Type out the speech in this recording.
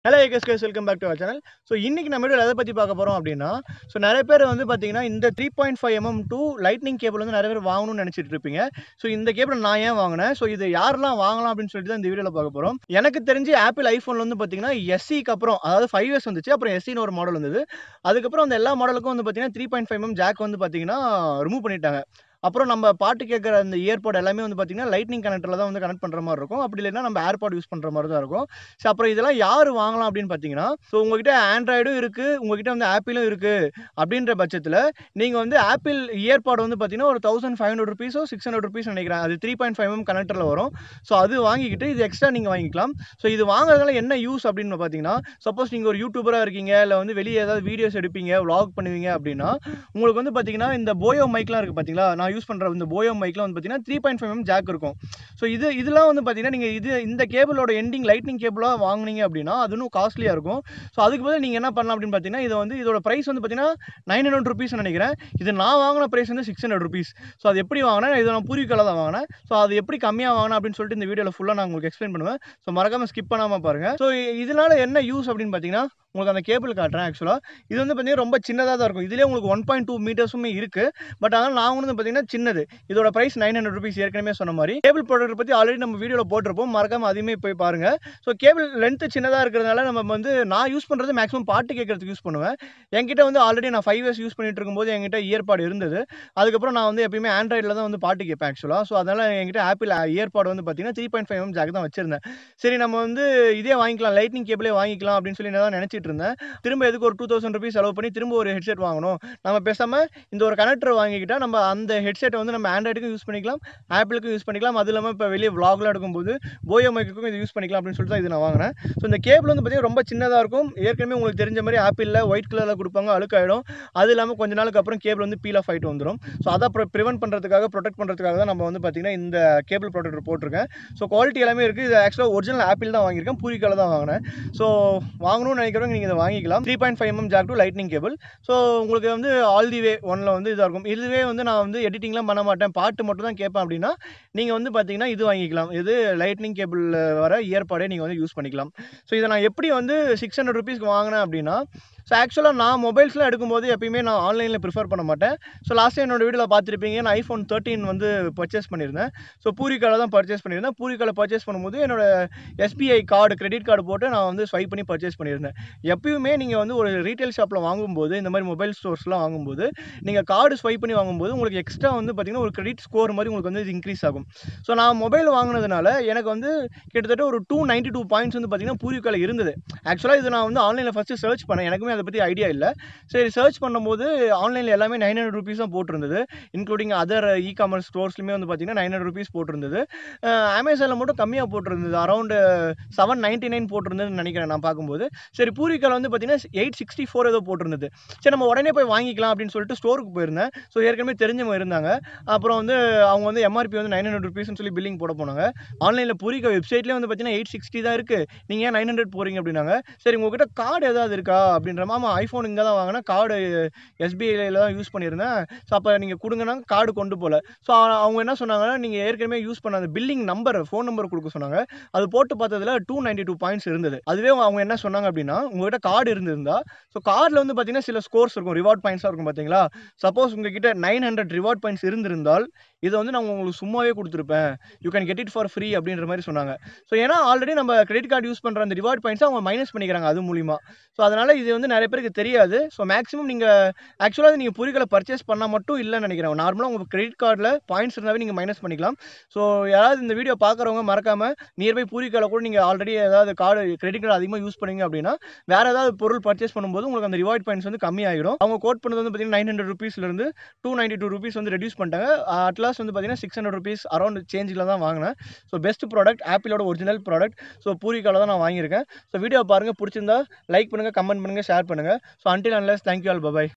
hello ஏகஸ் guys welcome back to our channel so இன்னைக்கு நம்ம வீடியோ எதை பற்றி பார்க்க போகிறோம் அப்படின்னா ஸோ நிறைய பேர் வந்து பார்த்தீங்கன்னா இந்த three point five mm to lightning cable வந்து நிறைய பேர் வாங்கணும்னு நினச்சிட்டு இருப்பீங்க ஸோ இந்த கேபிள் நான் ஏன் வாங்கினேன் ஸோ இது யாரெல்லாம் வாங்கலாம் அப்படின்னு சொல்லிட்டு தான் இந்த வீடியோவில் பார்க்க போகிறோம் எனக்கு தெரிஞ்சு ஆப்பிள் ஐஃபோனில் வந்து பார்த்தீங்கன்னா எஸ்சிக்கு அப்புறம் அதாவது ஃபைவ் இயர்ஸ் வந்துச்சு அப்புறம் எஸ்சின்னு ஒரு மாடல் வந்தது அதுக்கப்புறம் அந்த எல்லா மாடலுக்கும் வந்து பார்த்தீங்கன்னா three point five M jack வந்து பார்த்தீங்கன்னா ரிமூவ் பண்ணிட்டாங்க அப்புறம் நம்ம பாட்டு கேட்குற அந்த இயர்பாட் எல்லாமே வந்து பார்த்தீங்கன்னா லைட்னிங் கனெக்டரில் தான் வந்து கனெக்ட் பண்ணுற மாதிரி இருக்கும் அப்படி இல்லைன்னா நம்ம ஏர்பாட் யூஸ் பண்ணுற மாதிரி தான் இருக்கும் ஸோ அப்புறம் இதெல்லாம் யார் வாங்கலாம் அப்படின்னு பார்த்தீங்கன்னா ஸோ உங்ககிட்ட ஆண்ட்ராய்டும் இருக்குது உங்ககிட்ட வந்து ஆப்பிளும் இருக்குது அப்படின்ற பட்சத்தில் நீங்கள் வந்து ஆப்பிள் இயர்பாட் வந்து பார்த்தீங்கன்னா ஒரு தௌசண்ட் ஃபைவ் ஹண்ட்ரட் ருபீஸோ சிக்ஸ் ஹண்ட்ரட் ருபீஸ் நினைக்கிறேன் அது த்ரீ பாயிண்ட் ஃபைவ் எம் கனெக்டரில் வரும் ஸோ அது வாங்கிக்கிட்டு இது எக்ஸ்ட்ரா நீங்கள் வாங்கிக்கலாம் ஸோ இது வாங்குறதுனால என்ன யூஸ் அப்படின்னு பார்த்தீங்கன்னா சப்போஸ் நீங்கள் ஒரு யூடியூபராக இருக்கீங்க இல்லை வந்து வெளியே ஏதாவது வீடியோஸ் எடுப்பீங்க vlog பண்ணுவீங்க அப்படின்னா உங்களுக்கு வந்து பார்த்தீங்கன்னா இந்த போயோ மைக்லாம் இருக்குது பார்த்தீங்களா நான் யூஸ் பண்ணுற இந்த போயோ மைக்லாம் வந்து பார்த்தீங்கன்னா three point five M jack இருக்கும் ஸோ இது இதெல்லாம் வந்து பார்த்தீங்கன்னா நீங்கள் இது இந்த கேபிளோட எண்டிங் லைட்னிங் கேபிளாக வாங்குனீங்க அப்படின்னா அது இன்னும் காஸ்ட்லியாக இருக்கும் ஸோ அதுக்கு பதில் நீங்கள் என்ன பண்ணலாம் அப்படின்னு பார்த்தீங்கன்னா இது வந்து இதோட ப்ரைஸ் வந்து பார்த்தீங்கன்னா நைன் ஹண்ட்ரட் ருபீஸ் நினைக்கிறேன் இது நான் வாங்கின ப்ரைஸ் வந்து சிக்ஸ் ஹண்ட்ரட் ருபீஸ் ஸோ அது எப்படி வாங்கினேன் இது நான் பூர்வீகால தான் வாங்கினேன் ஸோ அது எப்படி கம்மியாக வாங்கினேன் அப்படின்னு சொல்லிட்டு இந்த வீடியோவில் ஃபுல்லாக நான் உங்களுக்கு எக்ஸ்பிளைன் பண்ணுவேன் ஸோ மறக்காமல் ஸ்கிப் பண்ணாமல் பாருங்கள் ஸோ இதனால என்ன யூஸ் அப்படின்னு பார்த்தீங்கன்னா உங்களுக்கு அந்த கேபிள் காட்டுறேன் ஆக்சுவலாக இது வந்து பார்த்தீங்கன்னா ரொம்ப சின்னதாக தான் இருக்கும் இதுலேயே உங்களுக்கு ஒன் பாயிண்ட் டூ மீட்டர்ஸுமே இருக்குது பட் ஆனால் நான் வந்து பார்த்தீங்கன்னா சின்னது இதோட ப்ரைஸ் நைன் ஹண்ட்ரட் ருபீஸ் ஏற்கனவே சொன்ன மாதிரி கேபிள் ப்ராடக்ட் பற்றி ஆல்ரெடி நம்ம வீடியோவில் போட்டிருப்போம் மறக்காம அதையுமே போய் பாருங்க ஸோ கேபிள் லென்த்து சின்னதாக இருக்கிறதுனால நம்ம வந்து நான் யூஸ் பண்ணுறது மேக்ஸிமம் பாட்டு கேட்கறதுக்கு யூஸ் பண்ணுவேன் என்கிட்ட வந்து ஆல்ரெடி நான் ஃபைவ் இயர்ஸ் யூஸ் பண்ணிட்டு இருக்கும்போது என்கிட்ட இயர்பாடு இருந்தது அதுக்கப்புறம் நான் வந்து எப்பயுமே ஆண்ட்ராய்டில் தான் வந்து பாட்டு கேட்பேன் ஆக்சுவலாக ஸோ அதனால் என்கிட்ட ஆப்பிள் இயர்பாடு வந்து பார்த்தீங்கன்னா three point five M jack தான் வச்சிருந்தேன் சரி நம்ம வந்து இதே வாங்கிக்கலாம் லைட்னிங் கேபிளே வாங்கிக்கலாம் அப்படின்னு சொல்லி நான் தான் நினச்சிட்டு இருந்தேன் திரும்ப எதுக்கு ஒரு டூ தௌசண்ட் ருபீஸ் செலவு பண்ணி திரும்ப ஒரு ஹெட்செட் வாங்கணும் நம்ம பேசாமல் இந்த ஒரு கனெக்டர் வாங்கிக்கிட்டால் நம்ம அந்த ஹெட்செட்டை வந்து நம்ம ஆண்ட்ராய்டுக்கும் யூஸ் பண்ணிக்கலாம் ஆப்பிளுக்கும் யூஸ் பண்ணிக்கலாம் அது இல்லாமல் இப்போ வெளியே vlogலாம் எடுக்கும்போது போயோ மைக்குக்கும் இது யூஸ் பண்ணிக்கலாம் அப்படின்னு சொல்லிட்டு தான் இது நான் வாங்கினேன் ஸோ இந்த கேபிள் வந்து பார்த்தீங்கன்னா ரொம்ப சின்னதாக இருக்கும் ஏற்கனவே உங்களுக்கு தெரிஞ்ச மாதிரி ஆப்பிளில் ஒயிட் கலரில் கொடுப்பாங்க அழுக்காயிடும் அது இல்லாமல் கொஞ்ச நாளுக்கு அப்புறம் கேபிள் வந்து பீல் ஆஃப் ஆகிட்டு வந்துடும் ஸோ அதை ப்ரிவென்ட் பண்ணுறதுக்காக ப்ரொடெக்ட் பண்ணுறதுக்காக தான் நம்ம வந்து பார்த்தீங்கன்னா இந்த கேபிள் ப்ரொடெக்டர் போட்டிருக்கேன் ஸோ குவாலிட்டி எல்லாமே இருக்குது இது ஆக்சுவலாக ஒரிஜினல் ஆப்பிள் தான் வாங்கியிருக்கேன் பூரிக்கால தான் வாங்கினேன் ஸோ வாங்கணும்னு நினைக்கிறவங்க நீங்கள் இதை வாங்கிக்கலாம் three point five M jack to lightning cable so உங்களுக்கு வந்து ஆல் தி வே ஒன்ல வந்து இதாக இருக்கும் இதுவே வந்து நான் வந்து எடிட்டிங்லாம் பண்ண மாட்டேன் பாட்டு மட்டும் தான் கேட்பேன் அப்படின்னா நீங்கள் வந்து பார்த்தீங்கன்னா இது வாங்கிக்கலாம் இது லைட்னிங் கேபிளில் வர இயர்பாடே நீங்கள் வந்து யூஸ் பண்ணிக்கலாம் ஸோ இதை நான் எப்படி வந்து சிக்ஸ் ஹண்ட்ரட் ருபீஸ்க்கு வாங்கினேன் அப்படின்னா ஸோ ஆக்சுவலாக நான் மொபைல்ஸ்லாம் எடுக்கும்போது எப்பயுமே நான் ஆன்லைனில் ப்ரிஃபர் பண்ண மாட்டேன் ஸோ லாஸ்ட் என்னோட வீடியோவில் பார்த்துருப்பீங்க நான் ஐஃபோன் தேர்ட்டின் வந்து பர்ச்சேஸ் பண்ணியிருந்தேன் ஸோ பூரிக்கால தான் பர்ச்சேஸ் பண்ணியிருந்தேன் பூரிக்கால பர்ச்சேஸ் பண்ணும்போது என்னோட எஸ்பிஐ கார்டு கிரெடிட் கார்டு போட்டு நான் வந்து ஸ்வைப் பண்ணி பர்ச்சேஸ் பண்ணியிருந்தேன் எப்பயுமே நீங்கள் வந்து ஒரு ரீட்டைல் ஷாப்பில் வாங்கும்போது இந்த மாதிரி மொபைல் ஸ்டோர்ஸ்லாம் வாங்கும்போது நீங்கள் கார்டு ஸ்வைப் பண்ணி வாங்கும்போது உங்களுக்கு எக்ஸ்ட்ரா வந்து பார்த்தீங்கன்னா ஒரு கிரெடிட் ஸ்கோர் மாதிரி உங்களுக்கு வந்து இது இன்க்ரீஸ் ஆகும் ஸோ நான் மொபைல் வாங்கினதுனால எனக்கு வந்து கிட்டத்தட்ட ஒரு டூ நைன்ட்டி டூ பாயிண்ட்ஸ் வந்து பார்த்தீங்கன்னா பூரிக்கால இருந்தது ஆக்சுவலாக இது நான் வந்து ஆன்லைனில் ஃபஸ்ட்டு சர்ச் பண்ணேன் எனக்குமே அதை பற்றி ஐடியா இல்லை சரி சர்ச் பண்ணும்போது ஆன்லைனில் எல்லாமே நைன் ஹண்ட்ரட் ருபீஸ் தான் போட்டிருந்தது இன்க்ளூடிங் அதர் இ காமர்ஸ் ஸ்டோர்ஸ்லையுமே வந்து பார்த்தீங்கன்னா நைன் ஹண்ட்ரட் ருபீஸ் போட்டிருந்தது அமேசானில் மட்டும் கம்மியாக போட்டிருந்தது அரௌண்டு செவன் நைன்ட்டி நைன் போட்டிருந்ததுன்னு நினைக்கிறேன் நான் பார்க்கும்போது சரி பூரிக்கால வந்து பார்த்தீங்கன்னா எயிட் சிக்ஸ்டி ஃபோர் ஏதோ போட்டிருந்தது சரி நம்ம உடனே போய் வாங்கிக்கலாம் அப்படின்னு சொல்லிட்டு ஸ்டோருக்கு போயிருந்தேன் ஸோ ஏற்கனவே தெரிஞ்சவங்க இருந்தாங்க அப்புறம் வந்து அவங்க வந்து எம்ஆர்பி வந்து நைன் ஹண்ட்ரட் ருபீஸ்னு சொல்லி பில்லிங் போட போனாங்க ஆன்லைனில் பூரிக்கா வெப்சைட்லேயே வந்து பார்த்தீங்கன்னா எயிட் சிக்ஸ்டி தான் இருக்குது நீங்கள் ஏன் நைன் ஹண்ட்ரட் போகிறீங்க அப்படின்னாங்க சரி உங்ககிட்ட கார்டு ஏதாவது இருக்கா அப்படின்ற மாமா ஐஃபோன் இங்கே தான் வாங்கினா கார்டு எஸ்பிஐல தான் யூஸ் பண்ணியிருந்தேன் ஸோ அப்போ நீங்கள் கொடுங்கன்னா கார்டு கொண்டு போகல ஸோ அவங்க என்ன சொன்னாங்கன்னா நீங்கள் ஏற்கனவே யூஸ் பண்ண அந்த பில்லிங் நம்பர் ஃபோன் நம்பர் கொடுக்க சொன்னாங்க அது போட்டு பார்த்ததுல டூ நைன்டி டூ பாயிண்ட்ஸ் இருந்தது அதுவே அவங்க என்ன சொன்னாங்க அப்படின்னா உங்ககிட்ட கார்டு இருந்திருந்தா ஸோ கார்டில் வந்து பார்த்தீங்கன்னா சில ஸ்கோர்ஸ் இருக்கும் ரிவார்ட் பாயிண்ட்ஸாக இருக்கும் பார்த்தீங்களா சப்போஸ் உங்ககிட்ட நைன் ஹண்ட்ரட் ரிவார்ட் பாயிண்ட்ஸ் இருந்திருந்தால் இதை வந்து நான் உங்களுக்கு சும்மாவே கொடுத்துருப்பேன் you can get it for free அப்படின்ற மாதிரி சொன்னாங்க ஸோ ஏன்னா ஆல்ரெடி நம்ம கிரெடிட் கார்டு யூஸ் பண்ணுற அந்த ரிவார்ட் பாயிண்ட்ஸ் அவங்க மைனஸ் பண்ணிக்கிறாங்க அது மூலிமா ஸோ அதனால் இது வந்து நிறைய பேருக்கு தெரியாது ஸோ மேக்ஸிமம் நீங்கள் ஆக்சுவலாக நீங்கள் பொருட்களை பர்ச்சேஸ் பண்ணால் மட்டும் இல்லைன்னு நினைக்கிறேன் நார்மலாக உங்கள் கிரெடிட் கார்டில் பாயிண்ட்ஸ் இருந்தாவே நீங்கள் மைனஸ் பண்ணிக்கலாம் ஸோ யாராவது இந்த வீடியோ பார்க்குறவங்க மறக்காமல் நியர்பை பூரிக்கால கூட நீங்கள் ஆல்ரெடி ஏதாவது கார்டு கிரெடிட் கார்டு அதிகமாக யூஸ் பண்ணீங்க அப்படின்னா வேறு ஏதாவது பொருள் பர்ச்சேஸ் பண்ணும்போது உங்களுக்கு அந்த ரிவார்ட் பாயிண்ட்ஸ் வந்து கம்மியாகிடும் அவங்க கோட் பண்ணது வந்து பார்த்தீங்கன்னா நைன் ஹண்ட்ரட் ருபீஸ்லேருந்து டூ நைன்ட்டி டூ ருபீஸ் வந்து ரெடியூஸ் பண்ணிட்டாங்க அட்லாஸ்ட் வந்து பார்த்தீங்கன்னா சிக்ஸ் ஹண்ட்ரட் ருபீஸ் அரௌண்ட் சேஞ்சில் தான் வாங்கினேன் ஸோ பெஸ்ட் ப்ராடக்ட் ஆப்பிளோட ஒரிஜினல் ப்ராடக்ட் ஸோ பூரிக்கால தான் நான் வாங்கியிருக்கேன் ஸோ வீடியோ பாருங்கள் பிடிச்சிருந்தா லைக் பண்ணுங்கள் கமெண்ட் பண்ணுங்கள் ஷேர் பண்ணுங்கள் so until unless thank you all bye bye